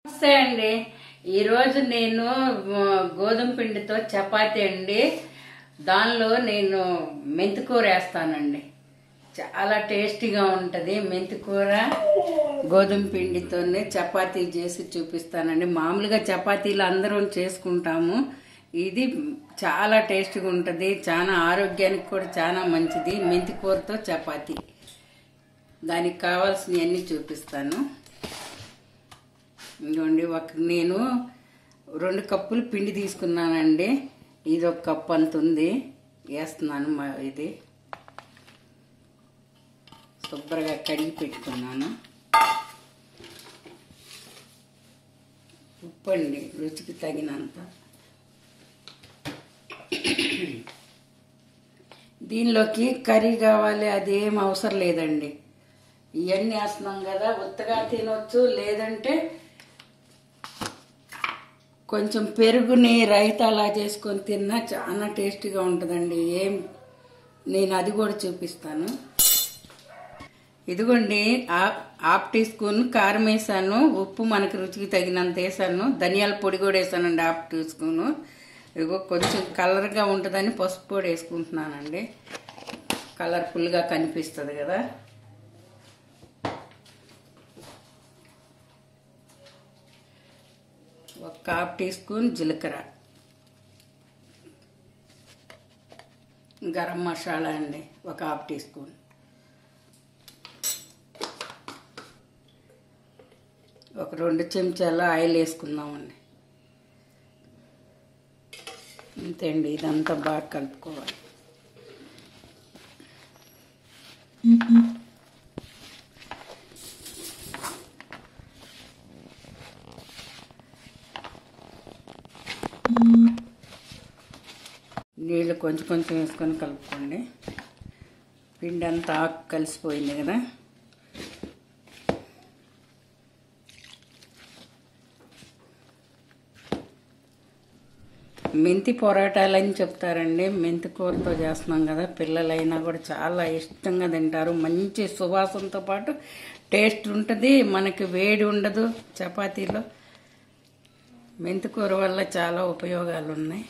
నమస్తే అండి ఈరోజు నేను ఆ, గోధుమ పిండితో చపాతీ అండి దానిలో నేను మెంతికూర వేస్తానండి చాలా టేస్టీగా ఉంటుంది మెంతికూర గోధుమ పిండితోనే చపాతీ చేసి చూపిస్తానండి మామూలుగా చపాతీలు అందరం చేసుకుంటాము ఇది చాలా టేస్టీగా ఉంటుంది చాలా ఆరోగ్యానికి కూడా చాలా మంచిది మెంతికూరతో చపాతీ దానికి కావాల్సినవన్నీ చూపిస్తాను ఇదిగోండి ఒక నేను రెండు కప్పులు పిండి తీసుకున్నానండి ఇది ఒక కప్పు అంత ఉంది వేస్తున్నాను మా ఇది శుభ్రంగా కడిగి పెట్టుకున్నాను ఉప్పు అండి రుచికి తగినంత దీనిలోకి కర్రీ కావాలి అదేం అవసరం లేదండి ఇవన్నీ వేస్తున్నాం కదా ఉత్తగా తినొచ్చు లేదంటే కొంచెం పెరుగుని రైతా అలా చేసుకొని తిన్నా చాలా టేస్టీగా ఉంటుందండి ఏం నేను అది కూడా చూపిస్తాను ఇదిగోండి ఆ- హాఫ్ టీ స్పూన్ కారం వేసాను ఉప్పు మనకి రుచికి తగినంత వేసాను ధనియాల పొడి కూడా వేసానండి హాఫ్ టీ స్పూన్ ఇదిగో కొంచెం కలర్గా ఉంటుందని పసుపు పొడి వేసుకుంటున్నానండి కలర్ఫుల్గా కనిపిస్తుంది కదా ఒక హాఫ్ టీ స్పూన్ జీలకర్ర గరం మసాలా అండి ఒక హాఫ్ టీ స్పూన్ ఒక రెండు చెంచాల ఆయిల్ వేసుకుందామండి అంతే అండి ఇదంతా బాగా కలుపుకోవాలి నీళ్ళు కొంచెం కొంచెం వేసుకొని కలుపుకోండి పిండి అంతా ఆకు కలిసిపోయింది కదా మెంతి పొరాటాలు అని చెప్తారండి మెంతి కూరతో చేస్తున్నాం కదా పిల్లలైనా కూడా చాలా ఇష్టంగా తింటారు మంచి సువాసనతో పాటు టేస్ట్ ఉంటుంది మనకి వేడి ఉండదు చపాతీలో మెంతి కూర వల్ల చాలా ఉపయోగాలు ఉన్నాయి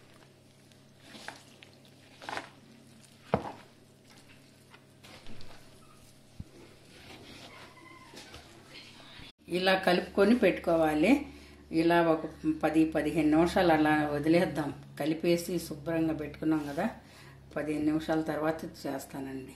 ఇలా కలుపుకొని పెట్టుకోవాలి ఇలా ఒక పది పదిహేను నిమిషాలు అలా వదిలేద్దాం కలిపేసి శుభ్రంగా పెట్టుకున్నాం కదా పదిహేను నిమిషాల తర్వాత చేస్తానండి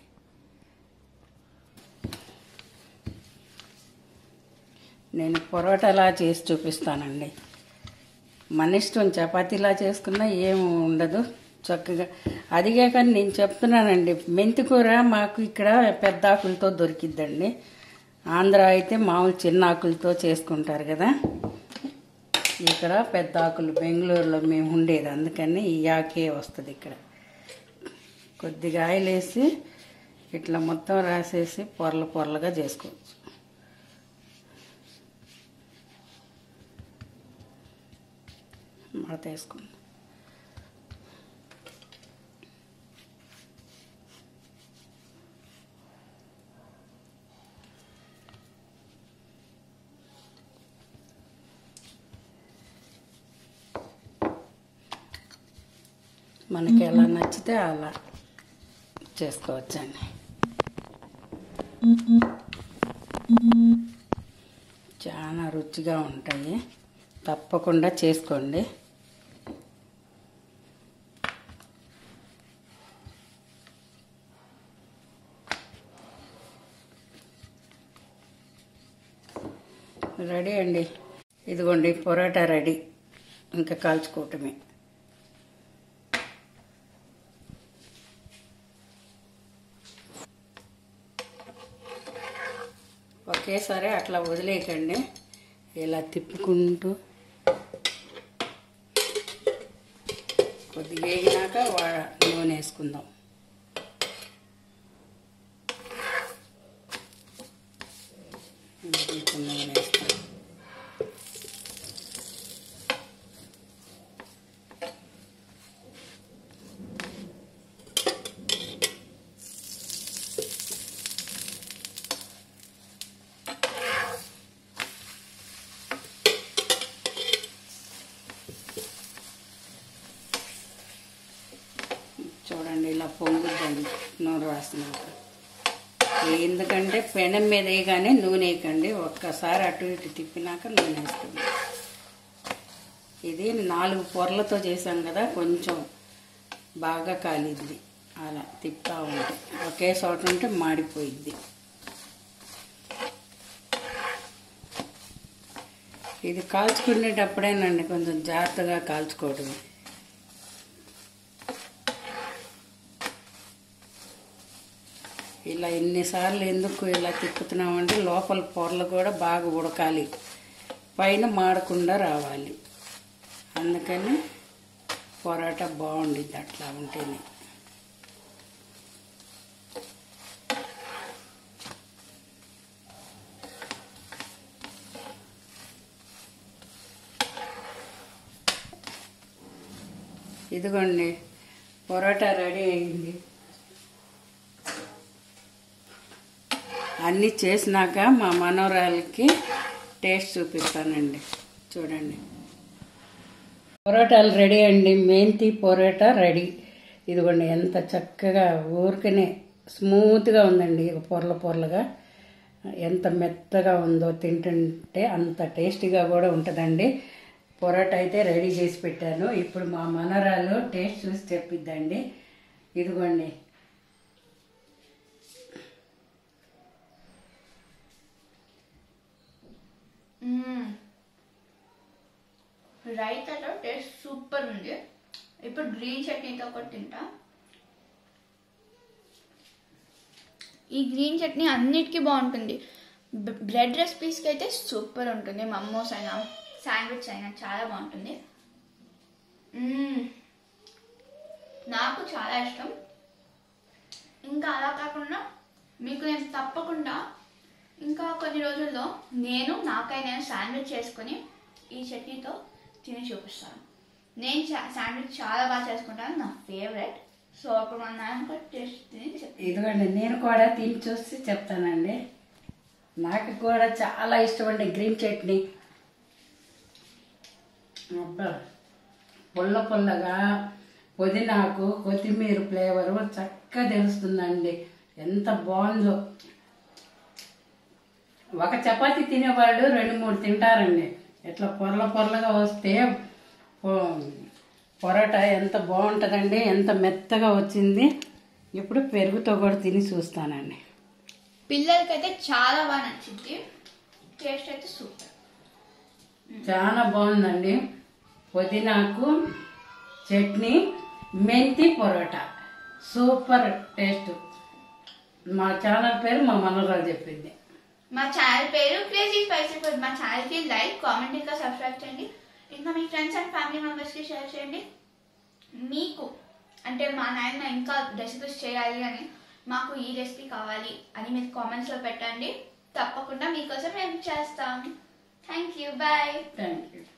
నేను పొరోటాలా చేసి చూపిస్తానండి మన ఇష్టం చపాతీలా చేసుకున్నా ఏం ఉండదు చక్కగా అదిగే కానీ నేను చెప్తున్నానండి మెంతికూర మాకు ఇక్కడ పెద్ద ఆకులతో దొరికిద్దండి ఆంధ్ర అయితే మామూలు చిన్న ఆకులతో చేసుకుంటారు కదా ఇక్కడ పెద్ద ఆకులు బెంగళూరులో మేము ఉండేది అందుకని ఈ ఆకే వస్తుంది ఇక్కడ కొద్దిగా ఆయిల్ వేసి ఇట్లా మొత్తం రాసేసి పొరలు పొరలుగా చేసుకోవచ్చు మడత వేసుకుందాం మనకి ఎలా నచ్చితే అలా చేసుకోవచ్చండి చాలా రుచిగా ఉంటాయి తప్పకుండా చేసుకోండి రెడీ అండి ఇదిగోండి పొరాటా రెడీ ఇంకా కాల్చుకోవటమే ఒకేసారి అట్లా వదిలేయకండి ఇలా తిప్పుకుంటూ కొద్దిగా వేగినాక వా నూనె వేసుకుందాం కొంచెం నూనె వేస్తాం ఇలా పొంగుద్దండి నూనె రాసినాక ఎందుకంటే పెనం మీద వేయగానే నూనె వేయకండి ఒక్కసారి అటు ఇటు తిప్పినాక నూనె వేస్తుంది ఇది నాలుగు పొరలతో చేసాం కదా కొంచెం బాగా కాలిద్ది అలా తిప్పుతా ఉంటే ఒకే చోట ఉంటే మాడిపోయిద్ది ఇది కాల్చుకునేటప్పుడేనండి కొంచెం జాగ్రత్తగా కాల్చుకోవడం ఇలా ఎన్నిసార్లు ఎందుకు ఇలా తిప్పుతున్నామంటే లోపల పొరలు కూడా బాగా ఉడకాలి పైన మాడకుండా రావాలి అందుకని పొరాటా బాగుండిద్ది అట్లా ఉంటేనే ఇదిగోండి పొరాటా రెడీ అయింది అన్నీ చేసినాక మా మనవరాలకి టేస్ట్ చూపిస్తానండి చూడండి పొరోటాలు రెడీ అండి మెంతి పొరోటా రెడీ ఇదిగోండి ఎంత చక్కగా ఊరికనే స్మూత్గా ఉందండి పొరల పొరలుగా ఎంత మెత్తగా ఉందో తింటుంటే అంత టేస్టీగా కూడా ఉంటుందండి పొరోటా అయితే రెడీ చేసి పెట్టాను ఇప్పుడు మా మనరాలు టేస్ట్ చూసి చెప్పిద్దండి ఇదిగోండి రైతాలో టేస్ట్ సూపర్ ఉంది ఇప్పుడు గ్రీన్ చట్నీతో కూడా తింటా ఈ గ్రీన్ చట్నీ అన్నిటికీ బాగుంటుంది బ్- బ్రెడ్ రెసిపీస్కి అయితే సూపర్ ఉంటుంది మమ్మోస్ అయినా శాండ్విచ్ అయినా చాలా బాగుంటుంది మ్మ్. నాకు చాలా ఇష్టం ఇంకా అలా కాకుండా మీకు నేను తప్పకుండా ఇంకా కొన్ని రోజుల్లో నేను నాకై నేను శాండ్విచ్ చేసుకొని ఈ చట్నీతో తిని చూపిస్తాను నేను శా- శాండ్విచ్ చాలా బాగా చేసుకుంటాను నా ఫేవరెట్ సో అప్పుడు మా నాన్న కూడా టేస్ట్ తిని చెప్తాను ఇదిగోండి నేను కూడా తిని చూసి చెప్తానండి నాకు కూడా చాలా ఇష్టం అండి గ్రీన్ చట్నీ అబ్బా పుల్ల పుల్లగా పుదీనాకు కొత్తిమీర ఫ్లేవరు చక్కగా తెలుస్తుందండి ఎంత బాగుందో ఒక చపాతి తినేవాళ్ళు రెండు మూడు తింటారండి ఇట్లా పొరల పొరలుగా వస్తే పొ- పొరోటా ఎంత బాగుంటుందండి ఎంత మెత్తగా వచ్చింది ఇప్పుడు పెరుగుతో కూడా తిని చూస్తానండి పిల్లలకైతే చాలా బాగా నచ్చింది టేస్ట్ అయితే సూపర్ చాలా బాగుందండి పుదీనాకు చట్నీ మెంతి పొరోటా సూపర్ టేస్ట్ మా ఛానల్ పేరు మా మనోరాలు చెప్పింది మా ఛానల్ పేరు క్రేజీ స్పైసీ ఫుడ్ మా ఛానల్కి లైక్ కామెంట్ ఇంకా సబ్స్క్రైబ్ చేయండి ఇంకా మీ ఫ్రెండ్స్ అండ్ ఫ్యామిలీ మెంబర్స్కి షేర్ చేయండి మీకు అంటే మా నాయన ఇంకా రెసిపీస్ చేయాలి అని మాకు ఈ రెసిపీ కావాలి అని మీరు కామెంట్స్లో పెట్టండి తప్పకుండా మీకోసం మేము చేస్తాం thank you bye thank you